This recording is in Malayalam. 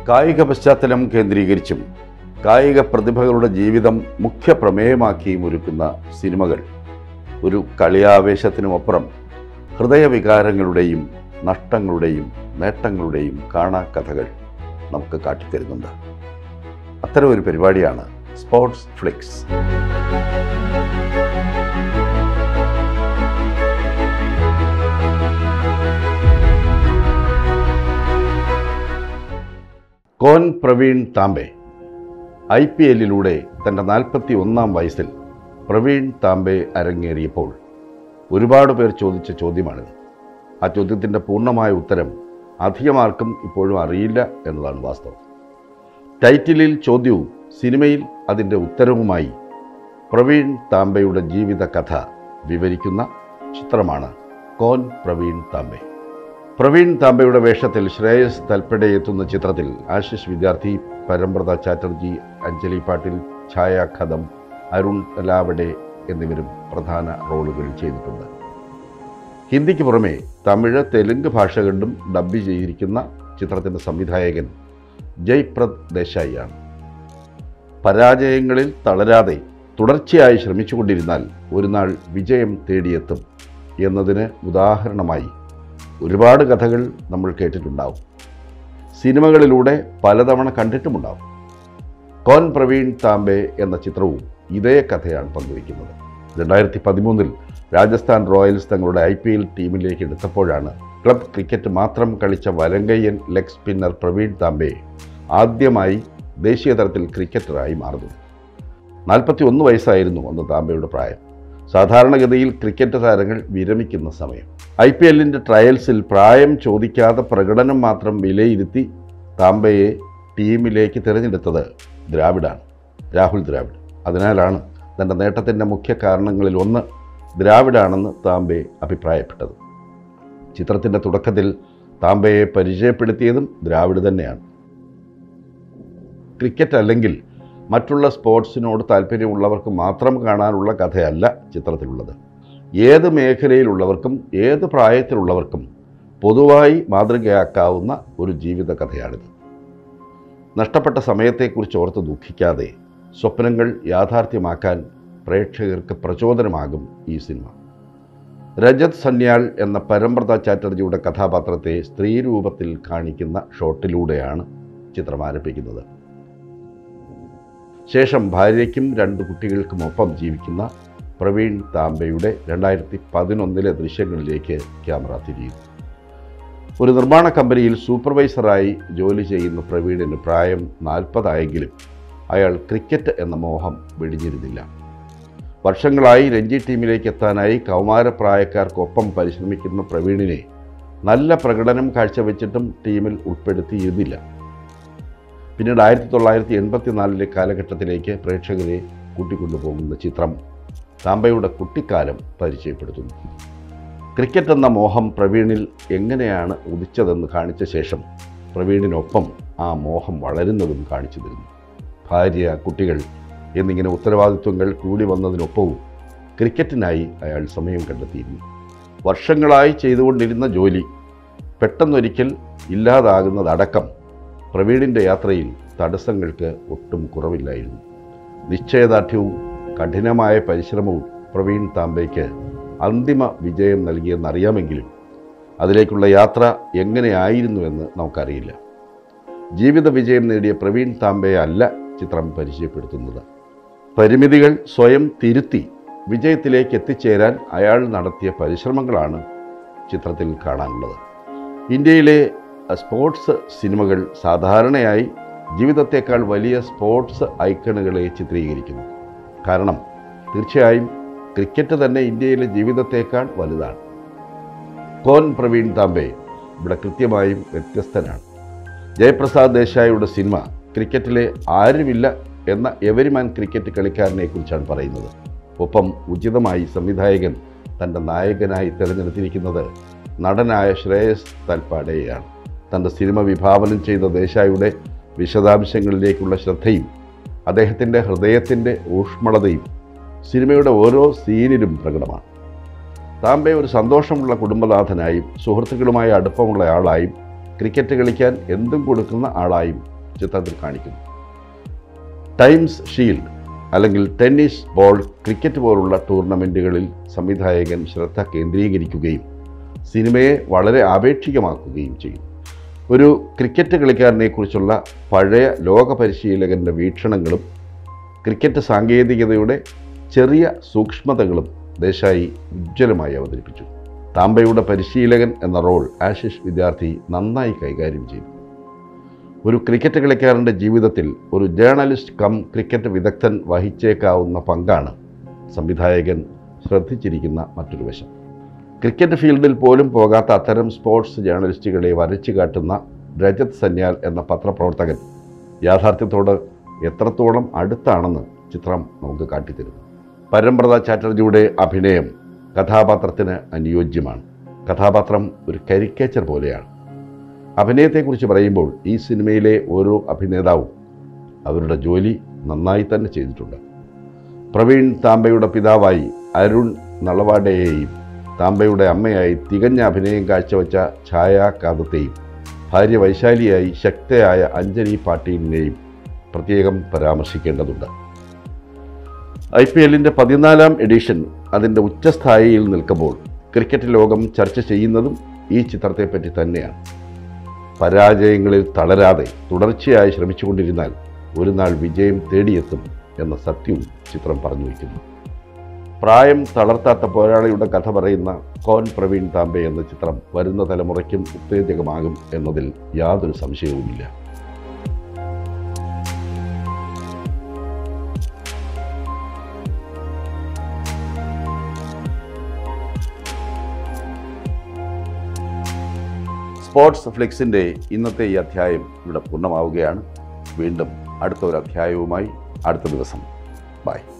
കായിക പശ്ചാത്തലം കേന്ദ്രീകരിച്ചും കായിക പ്രതിഭകളുടെ ജീവിതം മുഖ്യ പ്രമേയമാക്കിയും ഒരുക്കുന്ന സിനിമകൾ ഒരു കളിയാവേശത്തിനുമപ്പുറം ഹൃദയവികാരങ്ങളുടെയും നഷ്ടങ്ങളുടെയും നേട്ടങ്ങളുടെയും കാണാ കഥകൾ നമുക്ക് കാട്ടിത്തരുന്നുണ്ട് അത്തരം ഒരു പരിപാടിയാണ് Sports Flix Kaun Pravin Tambe I P എല്ലിലൂടെ തൻ്റെ നാൽപ്പത്തി ഒന്നാം വയസ്സിൽ പ്രവീൺ താംബെ അരങ്ങേറിയപ്പോൾ ഒരുപാട് പേർ ചോദിച്ച ചോദ്യമാണിത് ആ ചോദ്യത്തിൻ്റെ പൂർണ്ണമായ ഉത്തരം അധികമാർക്കും ഇപ്പോഴും അറിയില്ല എന്നതാണ് വാസ്തവം ടൈറ്റിലിൽ ചോദ്യവും സിനിമയിൽ അതിൻ്റെ ഉത്തരവുമായി പ്രവീൺ താംബെയുടെ ജീവിത കഥ വിവരിക്കുന്ന ചിത്രമാണ് കോൻ പ്രവീൺ താംബെ പ്രവീൺ താംബയുടെ വേഷത്തിൽ ശ്രേയസ് തൽപ്പടെ എത്തുന്ന ചിത്രത്തിൽ ആശിഷ് വിദ്യാർത്ഥി പരമ്പ്രത ചാറ്റർജി അഞ്ജലി പാട്ടിൽ ഛായ ഖദം അരുൺ ലാവഡെ എന്നിവരും പ്രധാന റോളുകൾ ചെയ്തിട്ടുണ്ട് ഹിന്ദിക്ക് പുറമെ തമിഴ് തെലുങ്ക് ഭാഷകളിലും ഡബ്ബ് ചെയ്തിരിക്കുന്ന ചിത്രത്തിൻ്റെ സംവിധായകൻ ജയ്പ്രദ് ദേശായിയാണ് പരാജയങ്ങളിൽ തളരാതെ തുടർച്ചയായി ശ്രമിച്ചുകൊണ്ടിരുന്നാൽ ഒരു നാൾ വിജയം തേടിയെത്തും എന്നതിന് ഉദാഹരണമായി ഒരുപാട് കഥകൾ നമ്മൾ കേട്ടിട്ടുണ്ടാവും സിനിമകളിലൂടെ പലതവണ കണ്ടിട്ടുമുണ്ടാവും കോൻ പ്രവീൺ താംബെ എന്ന ചിത്രവും ഇതേ കഥയാണ് പങ്കുവയ്ക്കുന്നത് രണ്ടായിരത്തി പതിമൂന്നിൽ രാജസ്ഥാൻ റോയൽസ് തങ്ങളുടെ ഐ പി എൽ ടീമിലേക്ക് എടുത്തപ്പോഴാണ് ക്ലബ് ക്രിക്കറ്റ് മാത്രം കളിച്ച വലങ്കയ്യൻ ലെഗ് സ്പിന്നർ പ്രവീൺ താംബെ ആദ്യമായി ദേശീയ തലത്തിൽ ക്രിക്കറ്ററായി മാറുന്നത് നാൽപ്പത്തി ഒന്ന് വയസ്സായിരുന്നു അന്ന് താംബയുടെ പ്രായം സാധാരണഗതിയിൽ ക്രിക്കറ്റ് താരങ്ങൾ വിരമിക്കുന്ന സമയം ഐ പി എല്ലിൻ്റെ ട്രയൽസിൽ പ്രായം ചോദിക്കാതെ പ്രകടനം മാത്രം വിലയിരുത്തി താംബയെ ടീമിലേക്ക് തിരഞ്ഞെടുത്തത് ദ്രാവിഡാണ് രാഹുൽ ദ്രാവിഡ് അതിനാലാണ് തൻ്റെ നേട്ടത്തിൻ്റെ മുഖ്യ കാരണങ്ങളിൽ ഒന്ന് ദ്രാവിഡാണെന്ന് താംബെ അഭിപ്രായപ്പെട്ടത് ചിത്രത്തിൻ്റെ തുടക്കത്തിൽ താംബയെ പരിചയപ്പെടുത്തിയതും ദ്രാവിഡ് തന്നെയാണ് ക്രിക്കറ്റ് അല്ലെങ്കിൽ മറ്റുള്ള സ്പോർട്സിനോട് താല്പര്യമുള്ളവർക്ക് മാത്രം കാണാനുള്ള കഥയല്ല ചിത്രത്തിലുള്ളത് ഏത് മേഖലയിലുള്ളവർക്കും ഏത് പ്രായത്തിലുള്ളവർക്കും പൊതുവായി മാതൃകയാക്കാവുന്ന ഒരു ജീവിത കഥയാണിത് നഷ്ടപ്പെട്ട സമയത്തെക്കുറിച്ച് ഓർത്ത് ദുഃഖിക്കാതെ സ്വപ്നങ്ങൾ യാഥാർത്ഥ്യമാക്കാൻ പ്രേക്ഷകർക്ക് പ്രചോദനമാകും ഈ സിനിമ രജത് സന്യാൾ എന്ന പരമ്പ്രത ചാറ്റർജിയുടെ കഥാപാത്രത്തെ സ്ത്രീരൂപത്തിൽ കാണിക്കുന്ന ഷോട്ടിലൂടെയാണ് ചിത്രം ആരംഭിക്കുന്നത് ശേഷം ഭാര്യയ്ക്കും രണ്ട് കുട്ടികൾക്കുമൊപ്പം ജീവിക്കുന്ന പ്രവീൺ താംബയുടെ രണ്ടായിരത്തി പതിനൊന്നിലെ ദൃശ്യങ്ങളിലേക്ക് ക്യാമറ തിരിയുന്നു ഒരു നിർമ്മാണ കമ്പനിയിൽ സൂപ്പർവൈസറായി ജോലി ചെയ്യുന്ന പ്രവീണിന് പ്രായം നാൽപ്പതായെങ്കിലും അയാൾ ക്രിക്കറ്റ് എന്ന മോഹം വെടിഞ്ഞിരുന്നില്ല വർഷങ്ങളായി രഞ്ജി ടീമിലേക്ക് എത്താനായി കൗമാരപ്രായക്കാർക്കൊപ്പം പരിശ്രമിക്കുന്ന പ്രവീണിനെ നല്ല പ്രകടനം കാഴ്ചവെച്ചിട്ടും ടീമിൽ ഉൾപ്പെടുത്തിയിരുന്നില്ല പിന്നീട് ആയിരത്തി തൊള്ളായിരത്തി എൺപത്തിനാലിലെ കാലഘട്ടത്തിലേക്ക് പ്രേക്ഷകരെ കൂട്ടിക്കൊണ്ടുപോകുന്ന ചിത്രം താമ്പയുടെ കുട്ടിക്കാലം പരിചയപ്പെടുത്തുന്നു ക്രിക്കറ്റ് എന്ന മോഹം പ്രവീണിൽ എങ്ങനെയാണ് ഉദിച്ചതെന്ന് കാണിച്ച ശേഷം പ്രവീണിനൊപ്പം ആ മോഹം വളരുന്നതും കാണിച്ചു തരുന്നു ഭാര്യ കുട്ടികൾ എന്നിങ്ങനെ ഉത്തരവാദിത്വങ്ങൾ കൂടി വന്നതിനൊപ്പവും ക്രിക്കറ്റിനായി അയാൾ സമയം കണ്ടെത്തിയിരുന്നു വർഷങ്ങളായി ചെയ്തുകൊണ്ടിരുന്ന ജോലി പെട്ടെന്നൊരിക്കൽ ഇല്ലാതാകുന്നതടക്കം പ്രവീണിൻ്റെ യാത്രയിൽ തടസ്സങ്ങൾക്ക് ഒട്ടും കുറവില്ലായിരുന്നു നിശ്ചയദാർഢ്യവും കഠിനമായ പരിശ്രമവും പ്രവീൺ താമ്പയ്ക്ക് അന്തിമ വിജയം നൽകിയെന്നറിയാമെങ്കിലും അതിലേക്കുള്ള യാത്ര എങ്ങനെയായിരുന്നുവെന്ന് നമുക്കറിയില്ല ജീവിത വിജയം നേടിയ പ്രവീൺ താമ്പയെ അല്ല ചിത്രം പരിചയപ്പെടുത്തുന്നത് പരിമിതികൾ സ്വയം തിരുത്തി വിജയത്തിലേക്ക് എത്തിച്ചേരാൻ അയാൾ നടത്തിയ പരിശ്രമങ്ങളാണ് ചിത്രത്തിൽ കാണാനുള്ളത് ഇന്ത്യയിലെ സ്പോർട്സ് സിനിമകൾ സാധാരണയായി ജീവിതത്തേക്കാൾ വലിയ സ്പോർട്സ് ഐക്കണുകളെ ചിത്രീകരിക്കുന്നു കാരണം തീർച്ചയായും ക്രിക്കറ്റ് തന്നെ ഇന്ത്യയിലെ ജീവിതത്തേക്കാൾ വലുതാണ് കോൻ പ്രവീൺ താംബെ ഇവിടെ കൃത്യമായും വ്യത്യസ്തനാണ് ജയപ്രസാദ് ദേശായിയുടെ സിനിമ ക്രിക്കറ്റിലെ ആരുമില്ല എന്ന എവരിമാൻ ക്രിക്കറ്റ് കളിക്കാരനെ കുറിച്ചാണ് പറയുന്നത് ഒപ്പം ഉചിതമായി സംവിധായകൻ തൻ്റെ നായകനായി തിരഞ്ഞെടുത്തിരിക്കുന്നത് നടനായ ശ്രേയസ് തൽപ്പാടെയാണ് തൻ്റെ സിനിമ വിഭാവനം ചെയ്ത ദേശായിയുടെ വിശദാംശങ്ങളിലേക്കുള്ള ശ്രദ്ധയും അദ്ദേഹത്തിൻ്റെ ഹൃദയത്തിൻ്റെ ഊഷ്മളതയും സിനിമയുടെ ഓരോ സീനിലും പ്രകടമാണ് താമ്പെ ഒരു സന്തോഷമുള്ള കുടുംബനാഥനായും സുഹൃത്തുക്കളുമായി അടുപ്പമുള്ള ആളായും ക്രിക്കറ്റ് കളിക്കാൻ എന്തും കൊടുക്കുന്ന ആളായും ചിത്രത്തിൽ കാണിക്കുന്നു ടൈംസ് ഷീൽഡ് അല്ലെങ്കിൽ ടെന്നീസ് ബോൾ ക്രിക്കറ്റ് പോലുള്ള ടൂർണമെൻറ്റുകളിൽ സംവിധായകൻ ശ്രദ്ധ കേന്ദ്രീകരിക്കുകയും സിനിമയെ വളരെ ആപേക്ഷികമാക്കുകയും ചെയ്യും ഒരു ക്രിക്കറ്റ് കളിക്കാരനെക്കുറിച്ചുള്ള പഴയ ലോക പരിശീലകൻ്റെ വീക്ഷണങ്ങളും ക്രിക്കറ്റ് സാങ്കേതികതയുടെ ചെറിയ സൂക്ഷ്മതകളും ദേശായി ഉജ്ജ്വലമായി അവതരിപ്പിച്ചു താമ്പയുടെ പരിശീലകൻ എന്ന റോൾ ആശിഷ് വിദ്യാർത്ഥി നന്നായി കൈകാര്യം ചെയ്തു ഒരു ക്രിക്കറ്റ് കളിക്കാരൻ്റെ ജീവിതത്തിൽ ഒരു ജേർണലിസ്റ്റ് കം ക്രിക്കറ്റ് വിദഗ്ധൻ വഹിച്ചേക്കാവുന്ന പങ്കാണ് സംവിധായകൻ ശ്രദ്ധിച്ചിരിക്കുന്ന മറ്റൊരു വശം ക്രിക്കറ്റ് ഫീൽഡിൽ പോലും പോകാത്ത അത്തരം സ്പോർട്സ് ജേർണലിസ്റ്റുകളെ വരച്ചു കാട്ടുന്ന രജത് സന്യാൽ എന്ന പത്രപ്രവർത്തകൻ യാഥാർത്ഥ്യത്തോട് എത്രത്തോളം അടുത്താണെന്ന് ചിത്രം നമുക്ക് കാട്ടിത്തരുന്നു പരമ്പ്രത ചാറ്റർജിയുടെ അഭിനയം കഥാപാത്രത്തിന് അനുയോജ്യമാണ് കഥാപാത്രം ഒരു കരിക്കേച്ചർ പോലെയാണ് അഭിനയത്തെക്കുറിച്ച് പറയുമ്പോൾ ഈ സിനിമയിലെ ഓരോ അഭിനേതാവും അവരുടെ ജോലി നന്നായി തന്നെ ചെയ്തിട്ടുണ്ട് പ്രവീൺ താമ്പയുടെ പിതാവായി അരുൺ നളവാഡയെയും താമ്പയുടെ അമ്മയായി തികഞ്ഞ അഭിനയം കാഴ്ചവെച്ച ഛായ കാതത്തെയും ഭാര്യ വൈശാലിയായി ശക്തയായ അഞ്ജലി പാട്ടീലിനെയും പ്രത്യേകം പരാമർശിക്കേണ്ടതുണ്ട് ഐ പി എല്ലിൻ്റെ പതിനാലാം എഡിഷൻ അതിൻ്റെ ഉച്ചസ്ഥായിയിൽ നിൽക്കുമ്പോൾ ക്രിക്കറ്റ് ലോകം ചർച്ച ചെയ്യുന്നതും ഈ ചിത്രത്തെപ്പറ്റി തന്നെയാണ് പരാജയങ്ങളിൽ തളരാതെ തുടർച്ചയായി ശ്രമിച്ചുകൊണ്ടിരുന്നാൽ ഒരു നാൾ വിജയം തേടിയെത്തും എന്ന സത്യവും ചിത്രം പറഞ്ഞു വയ്ക്കുന്നു പ്രായം തളർത്താത്ത പോരാളിയുടെ കഥ പറയുന്ന കോൻ പ്രവീൺ താമ്പെ എന്ന ചിത്രം വരുന്ന തലമുറയ്ക്കും ഉത്തേജകമാകും എന്നതിൽ യാതൊരു സംശയവുമില്ല സ്പോർട്സ് ഫ്ലിക്സിൻ്റെ ഇന്നത്തെ ഈ അധ്യായം ഇവിടെ പൂർണ്ണമാവുകയാണ് വീണ്ടും അടുത്ത ഒരു അധ്യായവുമായി അടുത്ത ദിവസം ബൈ